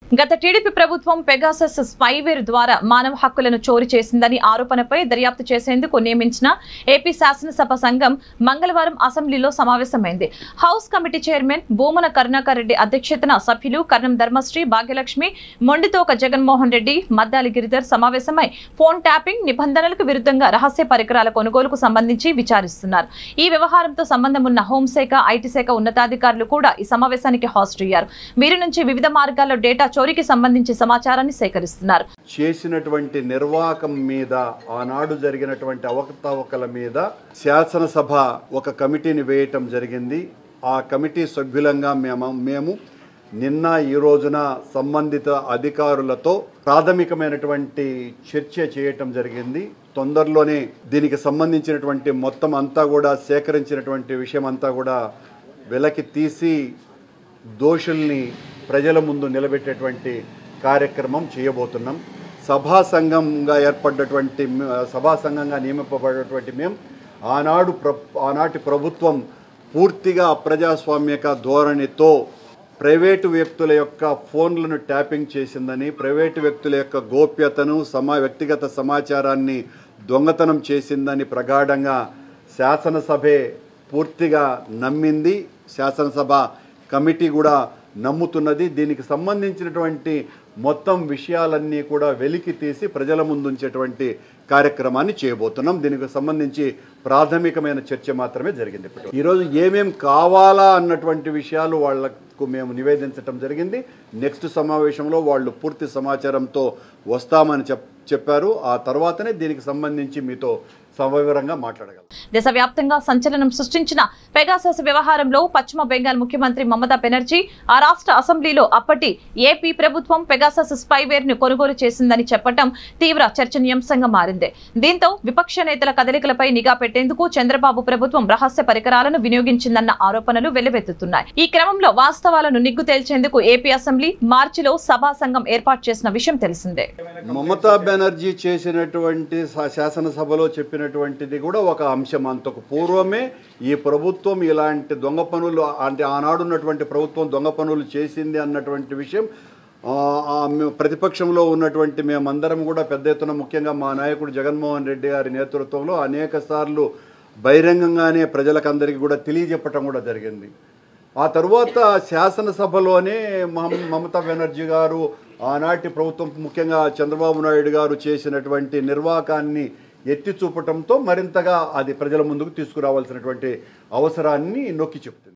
గత టీడీపీ ప్రభుత్వం Pegasus spyware ద్వారా మానవ హక్కులను చోరీ చేసిందని ఆరోపణపై దర్యాప్తు చేసేందుకు నియమించిన ఏపీ శాసనసభ సంఘం మంగళవారం అసెంబ్లీలో సమావేశమైంది house committee chairman Bhumana Karunakar Reddy అధ్యక్షతన సభ్యులు కర్ణం ధర్మశ్రీ భాగ్యలక్ష్మి మొండితోక జగన్మోహన్ రెడ్డి మద్దాలి గిరిధర్ సమావేశమై ఫోన్ ట్యాపింగ్ నిబంధనలకు విరుద్ధంగా రహస్య పరికరాల కొనుగోలుకు సంబంధించి విచారిస్తున్నారు ఈ వ్యవహారంతో సంబంధం ఉన్న హోంశాఖ ఐటీ శాఖ ఉన్నతాధికారులు కూడా ఈ సమావేశానికి హాజరయ్యారు వీరి నుంచి వివిధ మార్గాల్లో డేటా చోరీకి సంబంధించి సమాచారాన్ని సేకరిస్తున్నారు చేసినటువంటి నిర్వాహకం మీద ఆనాడు జరిగినటువంటి అవకతవకల మీద శాసనసభ ఒక కమిటీని వేయటం జరిగింది ఆ కమిటీ సభ్యులంగా మేము మేము నిన్న ఈ రోజున సంబంధిత అధికారులతో ప్రాథమికమైనటువంటి చర్చ చేయటం జరిగింది తొందరలోనే దీనికి సంబంధించినటువంటి మొత్తం అంతా కూడా సేకరించినటువంటి విషయం అంతా కూడా వెలకి తీసి దోషుల్ని ప్రజల ముందు నిలబెట్టేటువంటి కార్యక్రమం చేయబోతున్నాం సభా సంఘంగా ఏర్పడ్డటువంటి మ- సభా సంఘంగా నియమింపబడినటువంటి మేము ఆనాడు ప్ర ఆనాటి ప్రభుత్వం పూర్తిగా అప్రజాస్వామ్యక ధోరణితో ప్రైవేటు వ్యక్తుల యొక్క ఫోన్లను ట్యాపింగ్ చేసిందని ప్రైవేటు వ్యక్తుల యొక్క గోప్యతను సమా వ్యక్తిగత సమాచారాన్ని దొంగతనం చేసిందని ప్రగాఢంగా శాసనసభే పూర్తిగా నమ్మింది శాసనసభ కమిటీ కూడా నమ్ముతున్నది దీనికి సంబంధించినటువంటి మొత్తం విషయాలన్నీ కూడా వెలికి తీసి ప్రజల ముందుంచేటువంటి కార్యక్రమాన్ని చేయబోతున్నాం దీనికి సంబంధించి ప్రాథమికమైన చర్చ మాత్రమే జరిగింది ఇప్పుడు ఈరోజు ఏమేం కావాలా అన్నటువంటి విషయాలు వాళ్లకు మేము నివేదించడం జరిగింది నెక్స్ట్ సమావేశంలో వాళ్ళు పూర్తి సమాచారంతో వస్తామని చెప్ చెప్పారు ఆ తర్వాతనే దీనికి సంబంధించి మీతో సవివరంగా మాట్లాడగలం దేశవ్యాప్తంగా సంచలనం సృష్టించిన పెగాసస్ వ్యవహారంలో పశ్చిమ బెంగాల్ ముఖ్యమంత్రి మమతా బెనర్జీ ఆ రాష్ట్ర అసెంబ్లీలో అప్పటి ఏపీ ప్రభుత్వం పెగాసస్ స్పైవేర్ ను కొనుగోలు చేసిందని చెప్పడం తీవ్ర చర్చనీయాంశంగా మారింది దీంతో విపక్ష నేతల కదలికలపై నిఘా పెట్టేందుకు చంద్రబాబు ప్రభుత్వం రహస్య పరికరాలను వినియోగించిందన్న ఆరోపణలు వెల్లువెత్తుతున్నాయి ఈ క్రమంలో వాస్తవాలను నిగ్గు తేల్చేందుకు ఏపీ అసెంబ్లీ మార్చిలో సభా సంఘం ఏర్పాటు చేసిన విషయం తెలిసిందే మమతా బెనర్జీ చేసినటువంటి శా- శాసనసభలో చెప్పినటువంటిది కూడా ఒక అంశం అంతకు పూర్వమే ఈ ప్రభుత్వం ఇలాంటి దొంగ పనులు అంటే ఆనాడు ఉన్నటువంటి ప్రభుత్వం దొంగ పనులు చేసింది అన్నటువంటి విషయం ఆ, ఆ మేము ప్రతిపక్షంలో ఉన్నటువంటి మేమందరం కూడా పెద్ద ఎత్తున ముఖ్యంగా మా నాయకుడు జగన్మోహన్ రెడ్డి గారి నేతృత్వంలో అనేక సార్లు బహిరంగంగానే ప్రజలకందరికీ కూడా తెలియజెప్పటం కూడా జరిగింది ఆ తరువాత శాసనసభలోనే మమ- మమతా బెనర్జీ గారు ఆనాటి ప్రభుత్వం ముఖ్యంగా చంద్రబాబు నాయుడు గారు చేసినటువంటి నిర్వాహకాన్ని ఎత్తి చూపటంతో మరింతగా అది ప్రజల ముందుకు తీసుకురావాల్సినటువంటి అవసరాన్ని నొక్కి చెప్తుంది